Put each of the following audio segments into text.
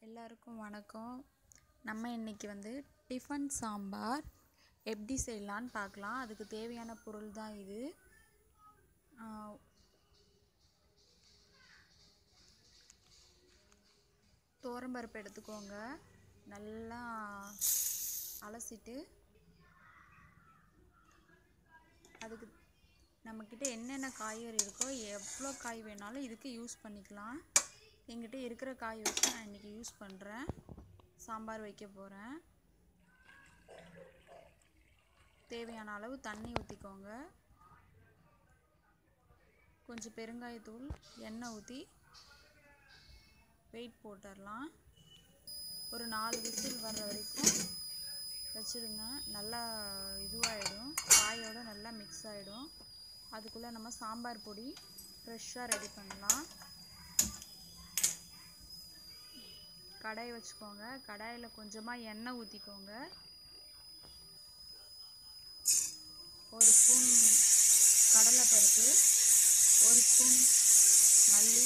எல்லாருக்கும் வணக்கம் நம்ம இன்னைக்கு வந்து டிஃபன் சாம்பார் எப்படி செய்யலான்னு பார்க்கலாம் அதுக்கு தேவையான பொருள் தான் இது ஆஹ் துவரம்பருப்பு எடுத்துக்கோங்க நல்லா அலசிட்டு அதுக்கு நம்மக்கிட்ட என்னென்ன காய்கறி இருக்கோ எவ்வளோ காய் வேணாலும் இதுக்கு யூஸ் பண்ணிக்கலாம் எங்கிட்ட இருக்கிற காய் வச்சு நான் இன்றைக்கி யூஸ் பண்ணுறேன் சாம்பார் வைக்க போகிறேன் தேவையான அளவு தண்ணி ஊற்றிக்கோங்க கொஞ்சம் பெருங்காயத்தூள் எண்ணெய் ஊற்றி வெயிட் போட்டுடலாம் ஒரு நாலு விசில் வர்ற வரைக்கும் வச்சுருங்க நல்லா இதுவாகிடும் காயோடு நல்லா மிக்ஸ் ஆகிடும் அதுக்குள்ளே நம்ம சாம்பார் பொடி ஃப்ரெஷ்ஷாக ரெடி பண்ணலாம் கடாய் வச்சுக்கோங்க கடாயில் கொஞ்சமாக எண்ணெய் ஊற்றிக்கோங்க ஒரு ஸ்பூன் கடலைப்பருப்பு ஒரு ஸ்பூன் மல்லி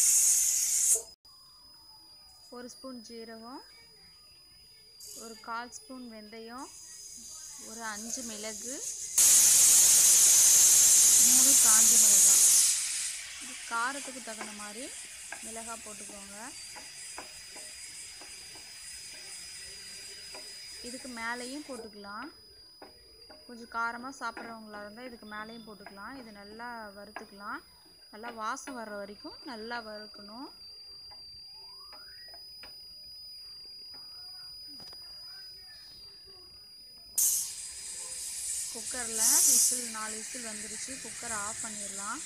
ஒரு ஸ்பூன் ஜீரகம் ஒரு கால் ஸ்பூன் வெந்தயம் ஒரு அஞ்சு மிளகு மூணு காஞ்ச மிளகாய் இது காரத்துக்கு தகுந்த மாதிரி மிளகாய் போட்டுக்கோங்க இதுக்கு மேலேயும் போட்டுக்கலாம் கொஞ்சம் காரமாக சாப்பிட்றவங்களா இருந்தால் இதுக்கு மேலேயும் போட்டுக்கலாம் இது நல்லா வறுத்துக்கலாம் நல்லா வாசம் வர்ற வரைக்கும் நல்லா வறுக்கணும் குக்கரில் விசில் நாலு விசில் வந்துருச்சு குக்கரை ஆஃப் பண்ணிடலாம்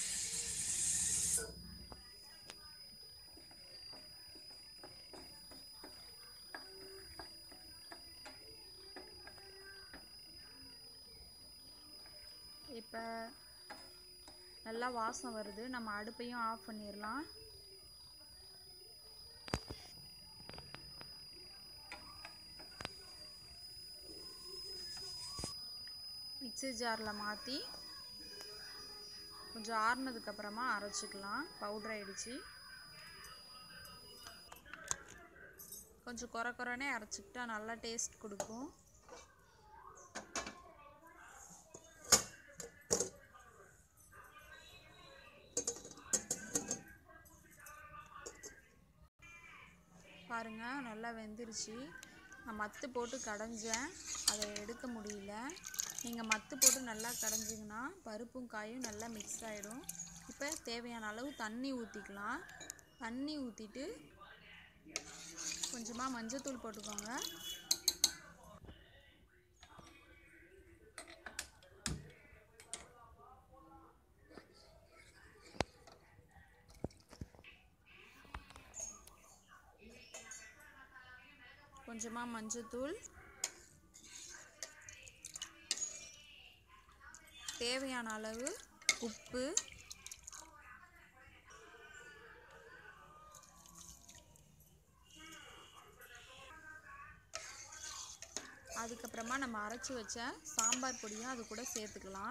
இப்போ நல்லா வாசம் வருது நம்ம அடுப்பையும் ஆஃப் பண்ணிடலாம் மிக்ஸி ஜாரில் மாற்றி கொஞ்சம் ஆறுனதுக்கப்புறமா அரைச்சிக்கலாம் பவுட்ரு ஆயிடுச்சு கொஞ்சம் குறை குறைனே அரைச்சிக்கிட்டா நல்லா டேஸ்ட் கொடுக்கும் பாருங்கள் நல்லா வெந்துருச்சு நான் மத்து போட்டு கடைஞ்சேன் அதை எடுக்க முடியல நீங்கள் மத்து போட்டு நல்லா கடைஞ்சிங்கன்னா பருப்பும் காயும் நல்லா மிக்ஸ் ஆகிடும் இப்போ தேவையான அளவு தண்ணி ஊற்றிக்கலாம் தண்ணி ஊற்றிட்டு கொஞ்சமாக மஞ்சத்தூள் போட்டுக்கோங்க கொஞ்சமாக மஞ்சத்தூள் தேவையான அளவு உப்பு அதுக்கப்புறமா நம்ம அரைச்சி வச்ச சாம்பார் பொடியும் அது கூட சேர்த்துக்கலாம்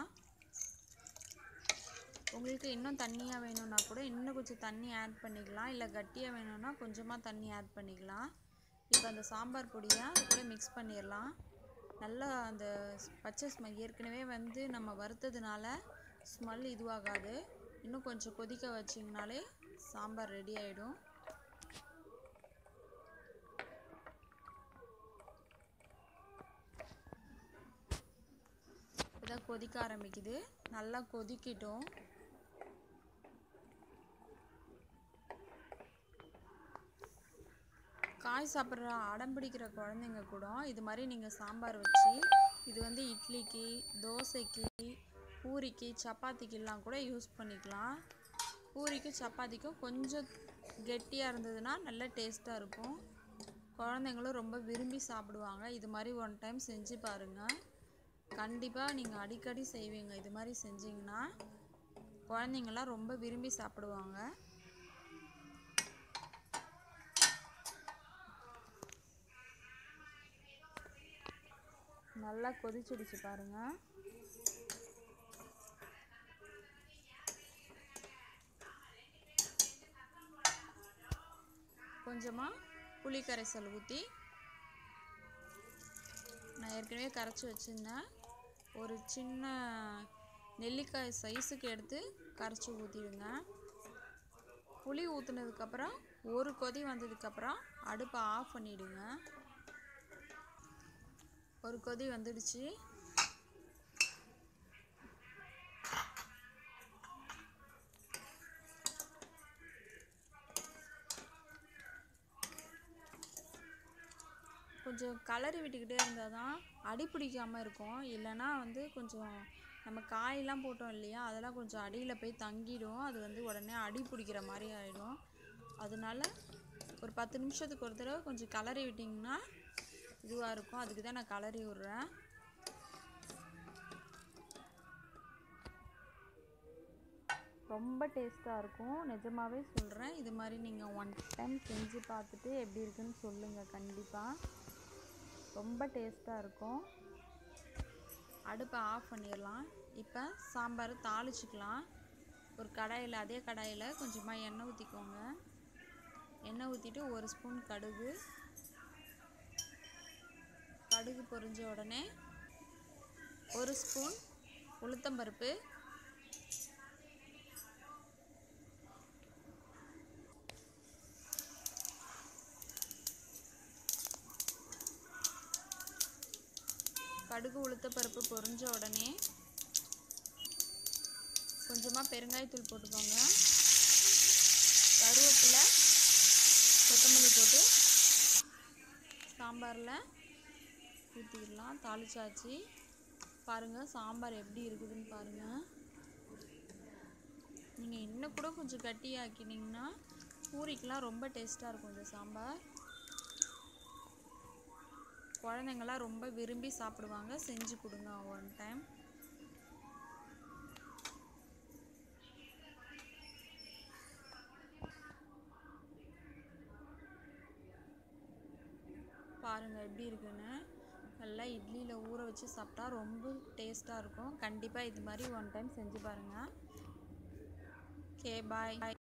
உங்களுக்கு இன்னும் தண்ணியாக வேணும்னா கூட இன்னும் கொஞ்சம் தண்ணி ஆட் பண்ணிக்கலாம் இல்லை கட்டியாக வேணும்னா கொஞ்சமாக தண்ணி ஆட் பண்ணிக்கலாம் இப்போ அந்த சாம்பார் பொடியை அது கூட மிக்ஸ் பண்ணிடலாம் நல்லா அந்த பச்சை ஸ்மெல் ஏற்கனவே வந்து நம்ம வறுத்ததுனால ஸ்மெல் இதுவாகாது இன்னும் கொஞ்சம் கொதிக்க வச்சிங்கனாலே சாம்பார் ரெடி ஆகிடும் இப்போதான் கொதிக்க ஆரம்பிக்குது நல்லா கொதிக்கட்டும் காய் சாப்பிட்ற அடம் பிடிக்கிற குழந்தைங்க கூட இது மாதிரி நீங்கள் சாம்பார் வச்சு இது வந்து இட்லிக்கு தோசைக்கு பூரிக்கு சப்பாத்திக்கெல்லாம் கூட யூஸ் பண்ணிக்கலாம் பூரிக்கும் சப்பாத்திக்கும் கொஞ்சம் கெட்டியாக இருந்ததுன்னா நல்ல டேஸ்ட்டாக இருக்கும் குழந்தைங்களும் ரொம்ப விரும்பி சாப்பிடுவாங்க இது மாதிரி ஒன் டைம் செஞ்சு பாருங்கள் கண்டிப்பாக நீங்கள் அடிக்கடி செய்வீங்க இது மாதிரி செஞ்சிங்கன்னா குழந்தைங்களாம் ரொம்ப விரும்பி சாப்பிடுவாங்க நல்லா கொதிச்சிடுச்சு பாருங்க கொஞ்சமாக புளி கரைசல் ஊற்றி நான் ஏற்கனவே கரைச்சி வச்சுருந்தேன் ஒரு சின்ன நெல்லிக்காய் சைஸுக்கு எடுத்து கரைச்சி ஊற்றிடுங்க புளி ஊற்றுனதுக்கப்புறம் ஒரு கொதி வந்ததுக்கப்புறம் அடுப்பை ஆஃப் பண்ணிவிடுங்க ஒரு கொதி வந்துடுச்சு கொஞ்சம் கலரி விட்டுக்கிட்டே இருந்தால் தான் அடி பிடிக்காமல் இருக்கும் இல்லைன்னா வந்து கொஞ்சம் நம்ம காயெல்லாம் போட்டோம் இல்லையா அதெல்லாம் கொஞ்சம் அடியில் போய் தங்கிடும் அது வந்து உடனே அடி பிடிக்கிற மாதிரி ஆகிடும் அதனால ஒரு பத்து நிமிஷத்துக்கு ஒரு தடவை கொஞ்சம் கலரி விட்டிங்கன்னா இதுவாக இருக்கும் அதுக்கு தான் நான் கலரி விட்றேன் ரொம்ப டேஸ்ட்டாக இருக்கும் நிஜமாகவே சொல்கிறேன் இது மாதிரி நீங்கள் ஒன் டைம் செஞ்சு பார்த்துட்டு எப்படி இருக்குன்னு சொல்லுங்கள் கண்டிப்பாக ரொம்ப டேஸ்ட்டாக இருக்கும் அடுப்பை ஆஃப் பண்ணிடலாம் இப்போ சாம்பார் தாளிச்சிக்கலாம் ஒரு கடாயில் அதே கடாயில் கொஞ்சமாக எண்ணெய் ஊற்றிக்கோங்க எண்ணெய் ஊற்றிட்டு ஒரு ஸ்பூன் கடுகு கடுகு பொரிஞ்ச உடனே ஒரு ஸ்பூன் உளுத்தம்பருப்பு கடுகு உளுத்தப்பருப்பு பொரிஞ்ச உடனே கொஞ்சமாக பெருங்காயத்தூள் போட்டுக்கோங்க கருவேப்பிலை கொத்தமல்லி போட்டு சாம்பாரில் ஊற்றிடலாம் தாளிச்சாச்சு பாருங்கள் சாம்பார் எப்படி இருக்குதுன்னு பாருங்கள் நீங்கள் இன்னும் கூட கொஞ்சம் கட்டியாக்கினீங்கன்னா பூரிக்கெலாம் ரொம்ப டேஸ்ட்டாக இருக்கும் இந்த சாம்பார் குழந்தைங்களாம் ரொம்ப விரும்பி சாப்பிடுவாங்க செஞ்சு கொடுங்க ஒன் டைம் பாருங்கள் எப்படி இருக்குன்னு நல்லா இட்லியில் ஊற வச்சு சாப்பிட்டா ரொம்ப டேஸ்ட்டாக இருக்கும் கண்டிப்பாக இது மாதிரி ஒன் டைம் செஞ்சு பாருங்கள் ஓகே பாய்